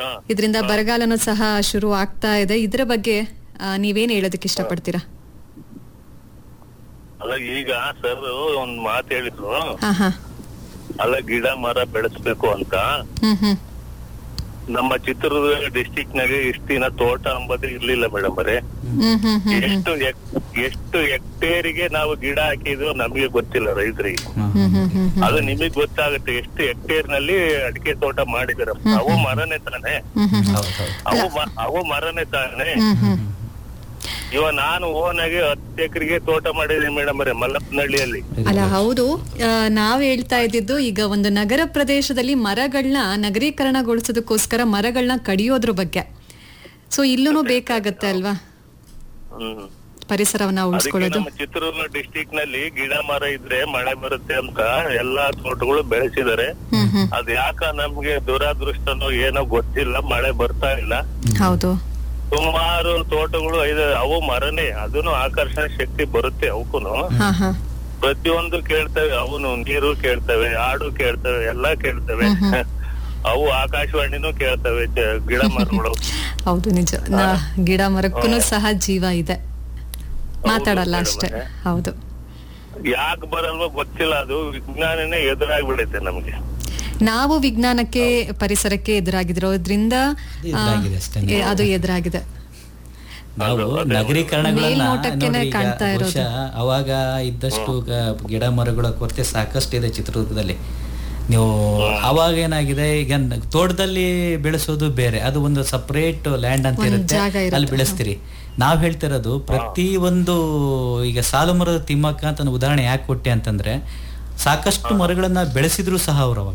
ಹಾ. ಇದರಿಂದ ಬರಗಾಲನೂ ಸಹ ಶುರು ಆಗ್ತಾ ಇದೆ ಇದ್ರ ಬಗ್ಗೆ ಆ, ನೀವೇನ್ ಹೇಳೋದಕ್ಕೆ ಇಷ್ಟಪಡ್ತೀರಾ ಅಲ್ಲ ಈಗ ಸರ್ ಒಂದ್ ಮಾತು ಹೇಳಿದ್ರು ಹಾ ಹಾ ಅಲ್ಲ ಗಿಡ ಮರ ಬೆಳೆಸ್ಬೇಕು ಅಂತ ಹ್ಮ್ ಹ್ಮ್ ನಮ್ಮ ಚಿತ್ರದುರ್ಗ ಡಿಸ್ಟಿಕ್ ನಾಗೆ ಇಷ್ಟ ದಿನ ತೋಟ ಅಂಬದು ಇರ್ಲಿಲ್ಲ ಮೇಡಮ್ ಅವರೇ ಹ್ಮ್ ಹ್ಮ್ ಹ್ಮ್ ಎಷ್ಟು ಎಕ್- ಎಷ್ಟು ಹೆಕ್ಟೇರಿಗೆ ನಾವು ಗಿಡ ಹಾಕಿದ್ವು ನಮಗೆ ಗೊತ್ತಿಲ್ಲ ರೈತರಿಗೆ ಹ್ಮ್ ಹ್ಮ್ ಹ್ಮ್ ಹ್ಮ್ ಅದು ನಿಮಗ್ ಗೊತ್ತಾಗುತ್ತೆ ಎಷ್ಟು ಹೆಕ್ಟೇರ್ ನಲ್ಲಿ ಅಡಿಕೆ ತೋಟ ಮಾಡಿದಾರೆ ಅವು ಮರನೇ ತಾನೆ ಹ್ಮ್ ಹ್ಮ್ ಹೌದು ಹೌದು ಅವು ಮ- ಅವು ಮರನೇ ತಾನೆ ಹ್ಮ್ ಹ್ಮ್ ಇವ ನಾನು ಓನ್ ಆಗಿ ಹತ್ತು ಎಕರೆಗೆ ತೋಟ ಮಾಡಿದ್ದೀನಿ ಮೇಡಮ್ ಅವರೇ ಮಲ್ಲಪ್ಪನಹಳ್ಳಿಯಲ್ಲಿ ಅಲ್ಲ ಹೌದು ಆ, ನಾವ್ ಹೇಳ್ತಾ ಇದ್ದಿದ್ದು ಈಗ ಒಂದು ನಗರ ಪ್ರದೇಶದಲ್ಲಿ ಮರಗಳನ್ನ ನಗರೀಕರಣಗೊಳಿಸೋದಕ್ಕೋಸ್ಕರ ಮರಗಳನ್ನ ಕಡಿಯೋದ್ರ ಬಗ್ಗೆ ಸೊ ಇಲ್ಲೂ ಬೇಕಾಗತ್ತೆ ಅಲ್ವಾ ಹ್ಮ್ ಪರಿಸರವನ್ನ ಅದಕ್ಕೆ ಉಳಿಸ್ಕೊಳ್ಳೋದು ನಮ್ಮ ಚಿತ್ರದುರ್ಗ ಡಿಸ್ಟಿಕ್ ನಲ್ಲಿ ಗಿಡ ಮರ ಇದ್ರೆ ಮಳೆ ಬರುತ್ತೆ ಅಂತ ಎಲ್ಲಾ ತೋಟಗಳು ಬೆಳೆಸಿದ್ದಾರೆ ಹ್ಮ್ ಹ್ಮ್ ಅದ್ ಯಾಕ ನಮ್ಗೆ ದುರಾದೃಷ್ಟನೋ ಏನೋ ಗೊತ್ತಿಲ್ಲ ಮಳೆ ಬರ್ತಾ ಇಲ್ಲ ಹೌದು ಸುಮಾರು ತೋಟಗಳು ಇದೆ ಅವು ಮರನೇ ಅದನ್ನು ಆಕರ್ಷಣೆ ಶಕ್ತಿ ಬರುತ್ತೆ ಅವಕ್ಕೂನು ಹಾ ಹಾ ಪ್ರತಿಯೊಂದು ಕೇಳ್ತವೆ ಅವನು ನೀರು ಕೇಳ್ತವೆ ಹಾಡು ಕೇಳ್ತವೆ ಎಲ್ಲಾ ಕೇಳ್ತವೆ ಅವು ಆಕಾಶವಾಣಿನೂ ಕೇಳ್ತವೆ ಚ- ಗಿಡ ಮರಗಳು ಹೌದು ನಿಜ ನಾ ಗಿಡ ಮರಕ್ಕೂ ಸಹ ಜೀವ ಇದೆ ಮಾತಾಡಲ್ಲ ಅಷ್ಟೇ ಹೌದು ಯಾಕೆ ಬರಲ್ವೋ ಗೊತ್ತಿಲ್ಲ ಅದು ವಿಜ್ಞಾನನೇ ಎದುರಾಗ್ಬಿಡುತ್ತೆ ನಮ್ಗೆ ನಾವು ವಿಜ್ಞಾನಕ್ಕೆ ಪರಿಸರಕ್ಕೆ ಎದುರಾಗಿರೋದ್ರಿಂದ ಆ, ಎದುರಾಗಿದೆ ಅಷ್ಟೇ. ಏ, ಅದು ಎದುರಾಗಿದೆ ನಾವು ನಗರೀಕರಣಗಳನ್ನ ಮೇಲ್ನೋಟಕ್ಕೇನೆ ನೋಡಿ ಈಗ ಕಾಣ್ತಾ ಇರೋದು. ಬಹುಶಃ ಅವಾಗ ಇದ್ದಷ್ಟು ಗ- ಗಿಡ ಮರಗಳ ಕೊರತೆ ಸಾಕಷ್ಟು ಇದೆ ಚಿತ್ರದುರ್ಗದಲ್ಲಿ ನೀವು ಅವಾಗ ಏನಾಗಿದೆ ಈಗ ನ- ತೋಟದಲ್ಲಿ ಬೆಳೆಸೋದು ಬೇರೆ ಅದು ಒಂದು ಸಪರೇಟ್ ಲ್ಯಾಂಡ್ ಅಂತ ಒಂದ್ ಇರುತ್ತೆ ಜಾಗ ಇರುತ್ತೆ, ಅಲ್ಲಿ ಬೆಳೆಸ್ತೀರಿ ನಾವ್ ಹೇಳ್ತಿರೋದು ಪ್ರತಿ ಒಂದು ಈಗ ಸಾಲು ಮರದ ತಿಮ್ಮಕ್ಕ ಅಂತ ನಾನು ಉದಾಹರಣೆ ಯಾಕೆ ಕೊಟ್ಟೆ ಅಂತಂದ್ರೆ ಸಾಕಷ್ಟು ಮರಗಳನ್ನ ಬೆಳೆಸಿದ್ರು ಸಹ ಅವ್ರು ಅವಾಗ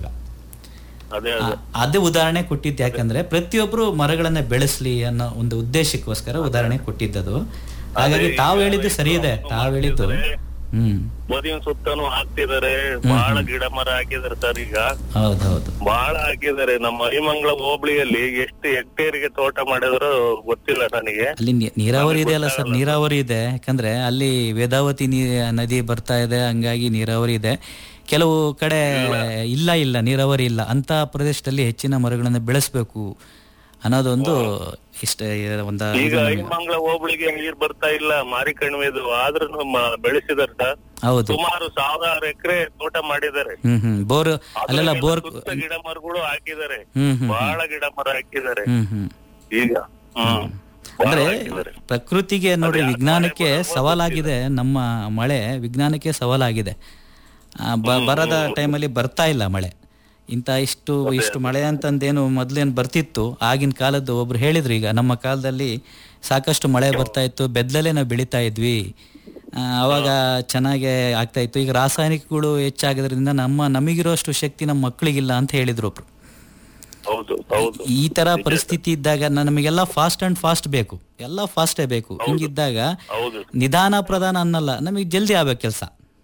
ಅದೇ ಆ, ಅದೇ ಅದೇ ಉದಾಹರಣೆ ಕೊಟ್ಟಿದ್ದು ಯಾಕಂದ್ರೆ ಪ್ರತಿಯೊಬ್ರು ಮರಗಳನ್ನ ಬೆಳೆಸ್ಲಿ ಅನ್ನೋ ಒಂದು ಉದ್ದೇಶಕ್ಕೋಸ್ಕರ ಉದಾಹರಣೆ ಕೊಟ್ಟಿದ್ದದು ಹಾಗಾಗಿ ತಾವು ಹೇಳಿದ್ದು ಸರಿ ಇದೆ ತಾವು ಹೇಳಿದ್ದು ಹ್ಮ್ ಬದಿನ ಸುತ್ತನೂ ಹಾಕ್ತಿದಾರೆ ಬಹಳ ಗಿಡ ಮರ ಹಾಕಿದಾರೆ ಸರ್ ಈಗ ಹೌದೌದು ಬಹಳ ಹಾಕಿದಾರೆ ನಮ್ಮ ಹರಿಮಂಗಳ ಹೋಬಳಿಯಲ್ಲಿ ಎಷ್ಟು ಹೆಕ್ಟೇರ್ಗೆ ತೋಟ ಮಾಡಿದ್ರು ಗೊತ್ತಿಲ್ಲ ನನಗೆ ಅಲ್ಲಿ ನೀ- ನೀರಾವರಿ ಇದೆ ಅಲ್ಲ ಸರ್ ನೀರಾವರಿ ಇದೆ ಯಾಕಂದ್ರೆ ಅಲ್ಲಿ ವೇದಾವತಿ ನೀ ನದಿ ಬರ್ತಾ ಇದೆ ಹಂಗಾಗಿ ನೀರಾವರಿ ಇದೆ ಕೆಲವು ಕಡೆ ಇಲ್ಲ ಇಲ್ಲ ನೀರಾವರಿ ಇಲ್ಲ ಅಂತ ಪ್ರದೇಶದಲ್ಲಿ ಹೆಚ್ಚಿನ ಮರಗಳನ್ನು ಬೆಳೆಸ್ಬೇಕು ಅನ್ನೋದೊಂದು ಇಷ್ಟ ಒಂದ ಈಗ ಹರಿಮಂಗಳ ಹೋಬಳಿಗೆ ನೀರ್ ಬರ್ತಾ ಇಲ್ಲ ಮಾರಿ ಕಣಿವೆದು ಆದ್ರೂ ಬೆಳೆಸಿದಾರೆ ಸರ್ ಹೌದು ಸುಮಾರು ಸಾವಿರಾರು ಎಕರೆ ತೋಟ ಮಾಡಿದ್ದಾರೆ ಹ್ಮ್ ಹ್ಮ್ ಬೋರ್ ಅಲ್ಲೆಲ್ಲ ಬೋರ್ ಸುತ್ತ ಗಿಡ ಮರಗಳು ಹಾಕಿದ್ದಾರೆ ಹ್ಮ್ ಹ್ಮ್ ಬಹಳ ಗಿಡ ಮರ ಹಾಕಿದ್ದಾರೆ ಹ್ಮ್ ಹ್ಮ್ ಈಗ ಹ್ಮ್ ಬಹಳ ಅಂದ್ರೆ ಹಾಕಿದ್ದಾರೆ. ಪ್ರಕೃತಿಗೆ ನೋಡಿ ವಿಜ್ಞಾನಕ್ಕೆ ಸವಾಲಾಗಿದೆ ನಮ್ಮ ಮಳೆ ವಿಜ್ಞಾನಕ್ಕೆ ಸವಾಲಾಗಿದೆ ಆ, ಬ- ಬರದ ಟೈಮಲ್ಲಿ ಬರ್ತಾ ಇಲ್ಲ ಮಳೆ ಇಂಥ ಇಷ್ಟು ಇಷ್ಟು ಮಳೆ ಅಂತಂದೇನು ಮೊದ್ಲೇನು ಬರ್ತಿತ್ತು ಆಗಿನ ಕಾಲದ್ದು ಒಬ್ರು ಹೇಳಿದ್ರು ಈಗ ನಮ್ಮ ಕಾಲದಲ್ಲಿ ಸಾಕಷ್ಟು ಮಳೆ ಬರ್ತಾ ಇತ್ತು ಬೆದ್ದಲೇ ನಾವು ಬೆಳಿತಾ ಇದ್ವಿ ಆ, ಅವಾಗ ಚೆನ್ನಾಗೆ ಆಗ್ತಾ ಇತ್ತು ಈಗ ರಾಸಾಯನಿಕಗಳು ಹೆಚ್ಚಾಗೋದ್ರಿಂದ ನಮ್ಮ ನಮಗಿರೋಷ್ಟು ಶಕ್ತಿ ನಮ್ಮ ಮಕ್ಕಳಿಗಿಲ್ಲ ಅಂತ ಹೇಳಿದ್ರು ಒಬ್ರು ಹೌದು ಹೌದು ಈ ತರ ಪರಿಸ್ಥಿತಿ ಇದ್ದಾಗ ನ- ನಮಗೆಲ್ಲ ಫಾಸ್ಟ್ ಅಂಡ್ ಫಾಸ್ಟ್ ಬೇಕು ಎಲ್ಲ ಫಾಸ್ಟೇ ಬೇಕು ಹಿಂಗಿದ್ದಾಗ ಹೌದು ನಿಧಾನ ಪ್ರಧಾನ ಅನ್ನಲ್ಲ ನಮಗೆ ಜಲ್ದಿ ಆಗ್ಬೇಕು ಕೆಲಸ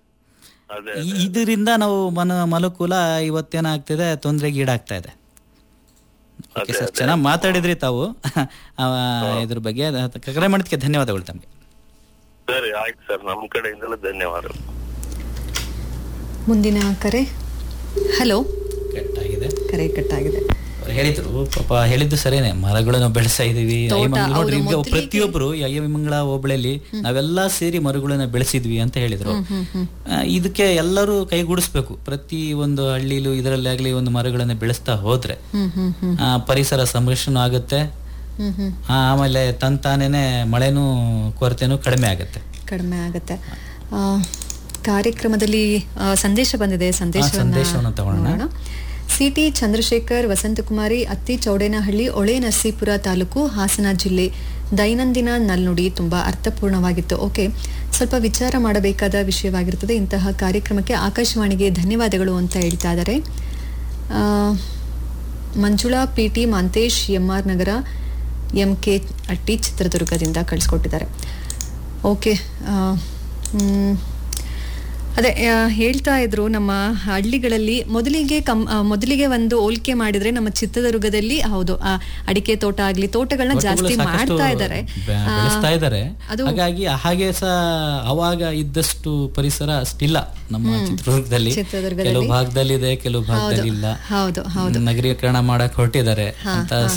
ಅದೇ ಇದರಿಂದ ನಾವು ಮನ ಮನುಕುಲ ಇವತ್ತೇನಾಗ್ತಿದೆ ತೊಂದರೆಗೆ ಈಡಾಗ್ತಾ ಇದೆ ಓಕೆ ಸರ್ ಚೆನ್ನಾಗಿ ಮಾತಾಡಿದ್ರಿ ತಾವು ಆ, ಇದ್ರ ಬಗ್ಗೆ ಅದ್- ಕರೆ ಮಾಡಿದ್ಕೆ ಧನ್ಯವಾದಗಳು ತಮಗೆ ಸರಿ ಆಯ್ತು ಸರ್ ನಮ್ಮ ಕಡೆಯಿಂದಲೂ ಧನ್ಯವಾದಗಳು ಮುಂದಿನ ಕರೆ ಹಲೋ ಕೆಟ್ಟಾಗಿದೆ ಕರೆ ಕಟ್ಟಾಗಿದೆ ಅವ್ರು ಹೇಳಿದ್ರು ಪಾಪ ಹೇಳಿದ್ದು ಸರಿನೇ ಮರಗಳನ್ನು ಬೆಳೆಸ್ತಾ ಇದೀವಿ ತೋಟ, ಐಮಂಗ್ಳ ನೋಡ್ರಿ ಹೌದು, ಈಗ ಮೊದ್ಲಿಗೆ- ಪ್ರತಿಯೊಬ್ರು ಈ ಐಮಂಗ್ಳ ಹೋಬಳಿಯಲ್ಲಿ ನಾವೆಲ್ಲಾ ಸೇರಿ ಮರಗಳನ್ನ ಬೆಳೆಸಿದ್ವಿ ಅಂತ ಹೇಳಿದ್ರು ಆ, ಇದಕ್ಕೆ ಎಲ್ಲರೂ ಕೈಗೂಡಿಸ್ಬೇಕು ಪ್ರತಿ ಒಂದು ಹಳ್ಳಿಲೂ ಇದರಲ್ಲಿ ಆಗ್ಲಿ ಒಂದು ಮರಗಳನ್ನ ಬೆಳೆಸ್ತಾ ಹೋದ್ರೆ ಹ್ಮ್ ಹ್ಮ್ ಹ್ಮ್ ಆ, ಪರಿಸರ ಸಂರಕ್ಷಣೆ ಆಗುತ್ತೆ ಹ್ಮ್ ಹ್ಮ್ ಆ, ಆಮೇಲೆ ತಂತಾನೇನೆ ಮಳೆನೂ ಕೊರತೆನೂ ಕಡಿಮೆ ಆಗುತ್ತೆ ಕಡಿಮೆ ಆಗುತ್ತೆ ಆ, ಕಾರ್ಯಕ್ರಮದಲ್ಲಿ ಆ, ಸಂದೇಶ ಬಂದಿದೆ ಸಂದೇಶವನ್ನು ಸಂದೇಶವನ್ನ ತಗೊಳ್ಳೋಣ. ನೋಡೋಣ ಸಿ ಟಿ ಚಂದ್ರಶೇಖರ್ ವಸಂತಕುಮಾರಿ ಅತ್ತಿ ಚೌಡೇನಹಳ್ಳಿ ಒಳೆ ನರಸೀಪುರ ತಾಲೂಕು ಹಾಸನ ಜಿಲ್ಲೆ ದೈನಂದಿನ ನಲ್ನುಡಿ ತುಂಬಾ ಅರ್ಥಪೂರ್ಣವಾಗಿತ್ತು ಓಕೆ ಸ್ವಲ್ಪ ವಿಚಾರ ಮಾಡಬೇಕಾದ ವಿಷಯವಾಗಿರ್ತದೆ ಇಂತಹ ಕಾರ್ಯಕ್ರಮಕ್ಕೆ ಆಕಾಶವಾಣಿಗೆ ಧನ್ಯವಾದಗಳು ಅಂತ ಹೇಳ್ತಾ ಇದ್ದಾರೆ ಆ, Manjula P T Manthesh M R ನಗರ ಎಂ ಕೆ ಅಟ್ಟಿ ಚಿತ್ರದುರ್ಗದಿಂದ ಕಳಿಸ್ಕೊಟ್ಟಿದ್ದಾರೆ ಓಕೆ ಆ, ಮ್, ಅದೇ ಆ, ಹೇಳ್ತಾ ಇದ್ರು ನಮ್ಮ ಹಳ್ಳಿಗಳಲ್ಲಿ ಮೊದಲಿಗೆ ಕಮ್ ಆ, ಮೊದಲಿಗೆ ಒಂದು ಹೋಲಿಕೆ ಮಾಡಿದ್ರೆ ನಮ್ಮ ಚಿತ್ರದುರ್ಗದಲ್ಲಿ ಹೌದು ಆ, ಅಡಿಕೆ ತೋಟ ಆಗ್ಲಿ ತೋಟಗಳನ್ನ ತೋಟಗಳು ಜಾಸ್ತಿ ಸಾಕಷ್ಟು ಮಾಡ್ತಾ ಇದ್ದಾರೆ ಬೆ- ಬೆಳೆಸ್ತಾ ಇದ್ದಾರೆ ಅದು ಹಾಗಾಗಿ ಹಾಗೆ ಸಹ ಅವಾಗ ಇದ್ದಷ್ಟು ಪರಿಸರ ಅಷ್ಟಿಲ್ಲ ನಮ್ಮ ಚಿತ್ರದುರ್ಗದಲ್ಲಿ ಚಿತ್ರದುರ್ಗದಲ್ಲಿ. ಕೆಲವು ಭಾಗದಲ್ಲಿ ಇದೆ ಕೆಲವು ಭಾಗದಲ್ಲಿ ಇಲ್ಲ ಹೌದು ಹೌದು ನಗರೀಕರಣ ಮಾಡಕ್ ಹೊರಟಿದ್ದಾರೆ ಅಂತ